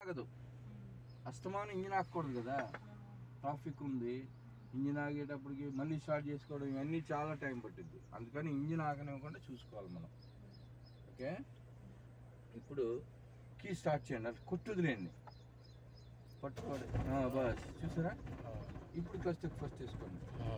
ఆగదు అస్తమానం ఇంజిన్ ఆగకూడదు కదా ట్రాఫిక్ ఉంది ఇంజిన్ ఆగేటప్పటికి మళ్ళీ స్టార్ట్ చేసుకోవడం ఇవన్నీ చాలా టైం పట్టింది అందుకని ఇంజిన్ ఆగనివ్వకుండా చూసుకోవాలి మనం ఓకే ఇప్పుడు కీ స్టార్ట్ చేయండి అది కొట్టుదిలేండి పట్టుకోండి ఆ, బస్ చూసారా ఇప్పుడు క్లచ్ ఫస్ట్ వేసుకోండి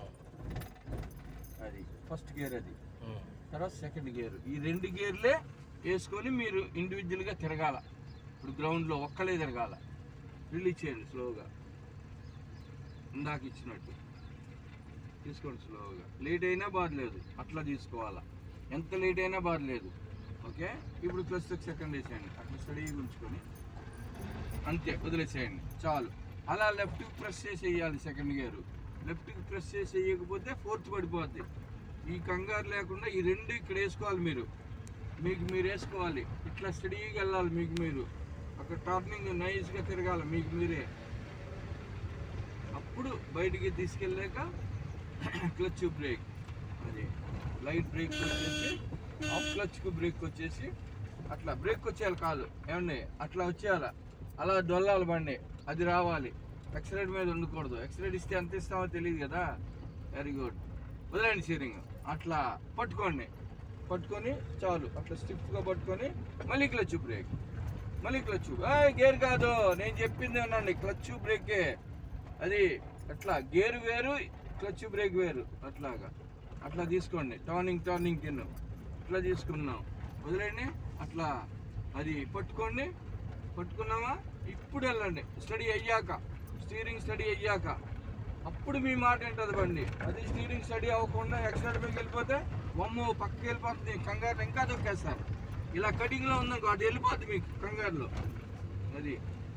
అది ఫస్ట్ గేర్ అది తర్వాత సెకండ్ గేర్ ఈ రెండు గేర్లే వేసుకొని మీరు ఇండివిజువల్గా తిరగాల ఇప్పుడు గ్రౌండ్లో ఒక్కలే తిరగాల రిలీజ్ చేయండి స్లోగా ఇందాక ఇచ్చినట్టు తీసుకోండి స్లోగా లేట్ అయినా బాధలేదు అట్లా తీసుకోవాలా ఎంత లేట్ అయినా బాధలేదు ఓకే ఇప్పుడు ప్లస్ సెకండ్ వేసేయండి అట్లా స్టడీగా ఉంచుకొని అంతే వదిలేసేయండి చాలు అలా లెఫ్ట్కి ప్రెస్ చేసి వేయాలి సెకండ్ గేర్ లెఫ్ట్కి ప్రెస్ చేసి వేయకపోతే ఫోర్త్ పడిపోద్ది ఈ కంగారు లేకుండా ఈ రెండు ఇక్కడ వేసుకోవాలి మీరు మీకు మీరు వేసుకోవాలి ఇట్లా స్టడీగా వెళ్ళాలి మీకు మీరు అక్కడ టర్నింగ్ నైస్గా తిరగాలి మీకు మీరే అప్పుడు బయటికి తీసుకెళ్ళాక క్లచ్ బ్రేక్ అది లైట్ బ్రేక్ వచ్చేసి ఆఫ్ క్లచ్కు బ్రేక్ వచ్చేసి అట్లా బ్రేక్ వచ్చేయాలి కాదు ఏమండి అట్లా వచ్చేయాలి అలా డొల్లాలి బండి అది రావాలి ఎక్సలెంట్ మీద ఉండకూడదు ఎక్సలెంట్ ఇస్తే ఎంత ఇస్తామో తెలియదు కదా వెరీ గుడ్ వదిలేండి షేరింగ్ అట్లా పట్టుకోండి పట్టుకొని చాలు అట్లా స్టిఫ్గా పట్టుకొని మళ్ళీ క్లచ్ బ్రేక్ మళ్ళీ క్లచ్ గేర్ కాదు నేను చెప్పింది అనండి క్లచ్ బ్రేకే అది అట్లా గేర్ వేరు క్లచ్ బ్రేక్ వేరు అట్లాగా అట్లా తీసుకోండి టర్నింగ్ టర్నింగ్ కింద ఇట్లా తీసుకున్నాం వదిలేండి అట్లా అది పట్టుకోండి పట్టుకున్నామా ఇప్పుడు వెళ్ళండి స్టడీ అయ్యాక స్టీరింగ్ స్టడీ అయ్యాక అప్పుడు మీ మాట ఏంటది బండి అది స్టీరింగ్ స్టడీ అవ్వకుండా యాక్సిడెంట్ పైకి వెళ్ళిపోతే వమ్ము పక్కకి వెళ్ళిపోతుంది కంగారు ఇంకా దొక్కేస్తారు ఇలా కటింగ్లో ఉందనుకో అది వెళ్ళిపోతుంది మీకు కంగారులో అది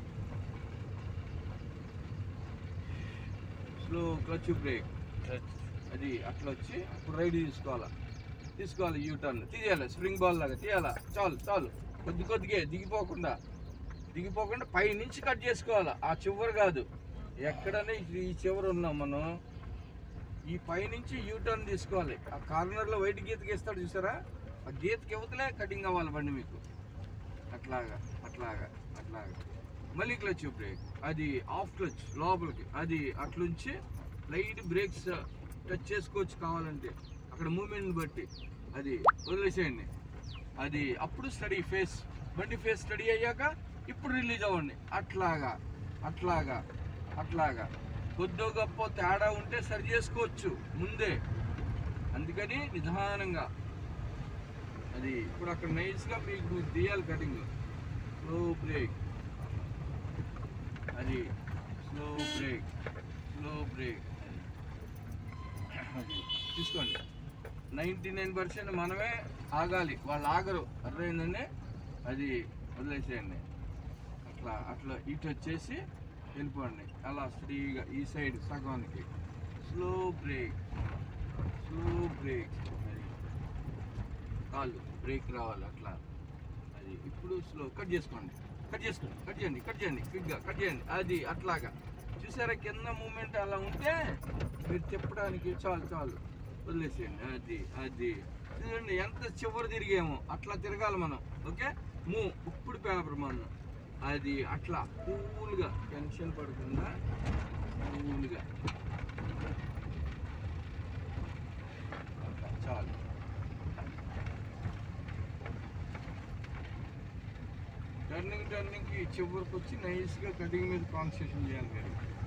స్లో క్లచ్ బ్రేక్ అది అట్లా వచ్చి అప్పుడు రైడ్ తీసుకోవాలా తీసుకోవాలి యూ టర్న్ తీయాలి స్ప్రింగ్ బాల్ లాగా తీయాలా చాలు చాలు కొద్ది కొద్దిగా దిగిపోకుండా దిగిపోకుండా పై నుంచి కట్ చేసుకోవాలా ఆ చివరి కాదు ఎక్కడనే ఈ చివరి ఉన్నాం మనం ఈ పై నుంచి యూ టర్న్ తీసుకోవాలి ఆ కార్నర్లో వైట్ గీత గీస్తాడు చూసారా ఆ గీతకి ఇవతలే కటింగ్ అవ్వాలి బండి మీకు అట్లాగా అట్లాగా అట్లాగా మళ్ళీ క్లచ్ బ్రేక్ అది ఆఫ్ క్లచ్ లోపలికి అది అట్లుంచి లైట్ బ్రేక్స్ టచ్ చేసుకోవచ్చు కావాలంటే అక్కడ మూమెంట్ బట్టి అది వదిలేసేయండి అది అప్పుడు స్టడీ ఫేస్ బండి ఫేస్ స్టడీ అయ్యాక ఇప్పుడు రిలీజ్ అవ్వండి అట్లాగా అట్లాగా అట్లాగా కొద్దో గొప్ప తేడా ఉంటే సరి చేసుకోవచ్చు ముందే అందుకని నిదానంగా అది ఇప్పుడు అక్కడ నైస్గా మీకు మీరు తీయాలి కటింగ్ స్లో బ్రేక్ అది స్లో బ్రేక్ స్లో బ్రేక్ అది తీసుకోండి నైంటీ నైన్ పర్సెంట్ మనమే ఆగాలి వాళ్ళు ఆగరు అర్థమైందండి అది వదిలేసేయండి అట్లా అట్లా ఇటు వచ్చేసి వెళ్ళిపోండి అలా స్ట్రీగా ఈ సైడ్ సగానికి స్లో బ్రేక్ స్లో బ్రేక్ అది కాళ్ళు బ్రేక్ రావాలి అట్లా అది ఇప్పుడు స్లో కట్ చేసుకోండి కట్ చేసుకోండి కట్ చేయండి కట్ చేయండి క్విక్గా కట్ చేయండి అది అట్లాగా చూసారా కింద మూమెంట్ అలా ఉంటే మీరు తిప్పడానికి చాలు చాలు వదిలేసేయండి అది అది చూడండి ఎంత చివరి తిరిగామో అట్లా తిరగాలి మనం ఓకే మూ ఇప్పుడు పేపర్ మనం అది అట్లా కూల్గా టెన్షన్ పడకుండా కూల్గా చాలు టర్నింగ్ టర్నింగ్కి చివరికి వచ్చి నైస్గా కటింగ్ మీద కాన్సన్ట్రేషన్ చేయాలి మీరు